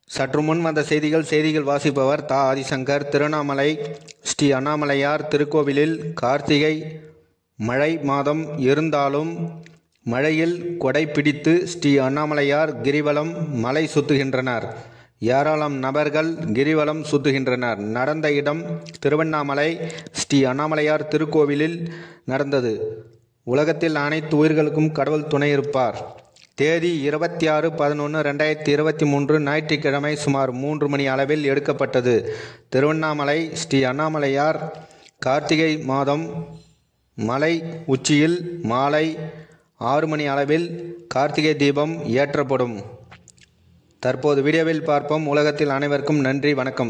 சற்று முன் வந்த செய்திகள் செய்திகள் வாசிப்பவர் தா ஆதிசங்கர் திருவண்ணாமலை ஸ்ரீ அண்ணாமலையார் திருக்கோவிலில் கார்த்திகை மழை மாதம் இருந்தாலும் மழையில் கொடை பிடித்து ஸ்ரீ அண்ணாமலையார் கிரிவலம் மலை சுத்துகின்றனர் ஏராளம் நபர்கள் கிரிவலம் சுத்துகின்றனர் நடந்த இடம் திருவண்ணாமலை ஸ்ரீ அண்ணாமலையார் திருக்கோவிலில் நடந்தது உலகத்தில் அனைத்து உயிர்களுக்கும் கடவுள் துணை இருப்பார் தேதி இருபத்தி ஆறு பதினொன்று ரெண்டாயிரத்தி இருபத்தி மூன்று ஞாயிற்றுக்கிழமை சுமார் மூன்று மணி அளவில் எடுக்கப்பட்டது திருவண்ணாமலை ஸ்ரீ அண்ணாமலையார் கார்த்திகை மாதம் மலை உச்சியில் மாலை ஆறு மணி அளவில் கார்த்திகை தீபம் ஏற்றப்படும் தற்போது வீடியோவில் பார்ப்போம் உலகத்தில் அனைவருக்கும் நன்றி வணக்கம்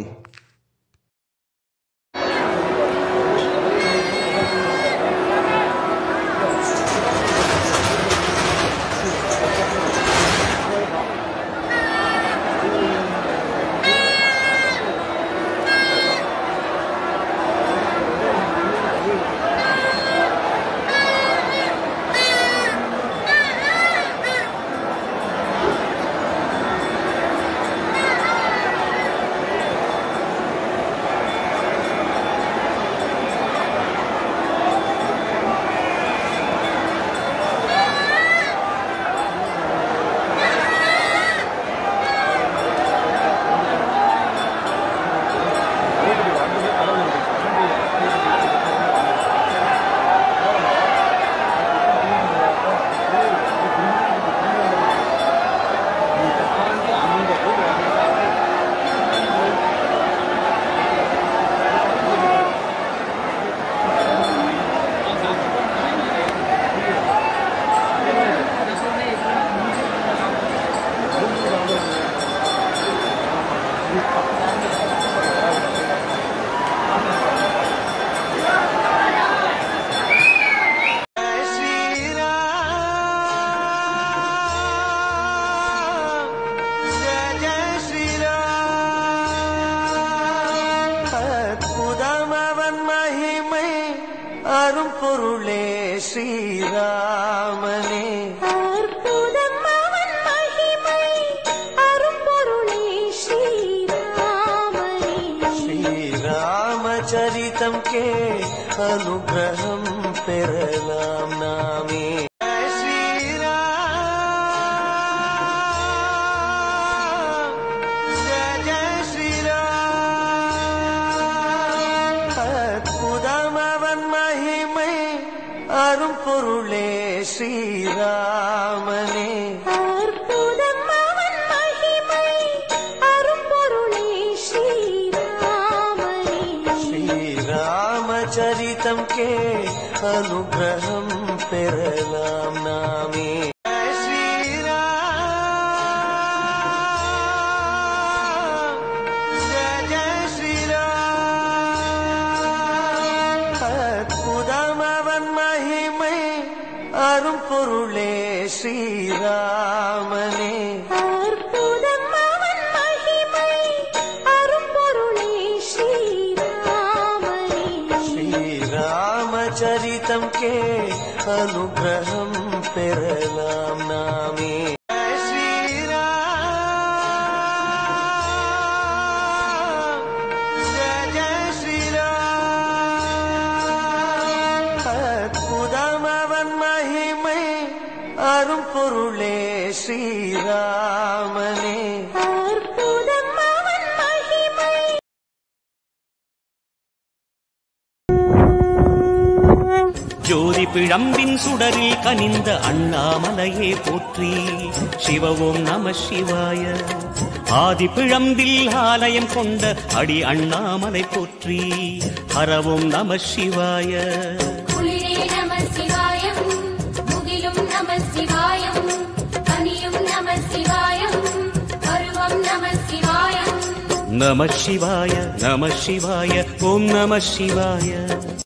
அற்புதமவன் மகிமை அரும்பொருளே ஸ்ரீராமனே அற்புதம் அவன் மகிமை அரும்பொருளே ஸ்ரீராமனே ஸ்ரீராமச்சரிதம் கே அனுகிரகம் பெறலாம் நாமே ஸ்ரீராம் ஜெய ஜெய ஸ்ரீராம் அற்புதமவன் மகிமை அரும்பொருளே ஸ்ரீராமனே அற்புதம் அவன் மகிமை அரும்பொருளே ஸ்ரீராமனே ஸ்ரீராமச்சரிதம் கே அனுகிரகம் பெறலாம் நாமே ஸ்ரீராம் ஜெய ஜெய ஸ்ரீராம் அற்புதமவன் மகிமை அரும்பொருளே ஸ்ரீராமனே அற்புதம் அவன் மகிமை அரும்பொருளே ஸ்ரீராமனே ஸ்ரீராமச்சரிதம் கே அனுகிரகம் பெறலாம் நாமே ஸ்ரீராம் ஜெய ஜெய ஸ்ரீராம் அற்புதமவன் மகிமை அரும்பொருளே ஸ்ரீராமனே அற்புதம் அவன் மகிமை ஜோதி பிழம்பின் சுடரில் கனிந்த அண்ணாமலையே போற்றி சிவவோம் நம சிவாய ஆதி பிழம்பில் ஆலயம் கொண்ட அடி அண்ணாமலை போற்றி ஹரவோம் நம சிவாய குளிரே நம சிவாயம் முகிலும் நம சிவாயம் பனியும் நம சிவாயம் பருவம் நம சிவாயம் நம சிவாய நம சிவாய ஓம் நம சிவாய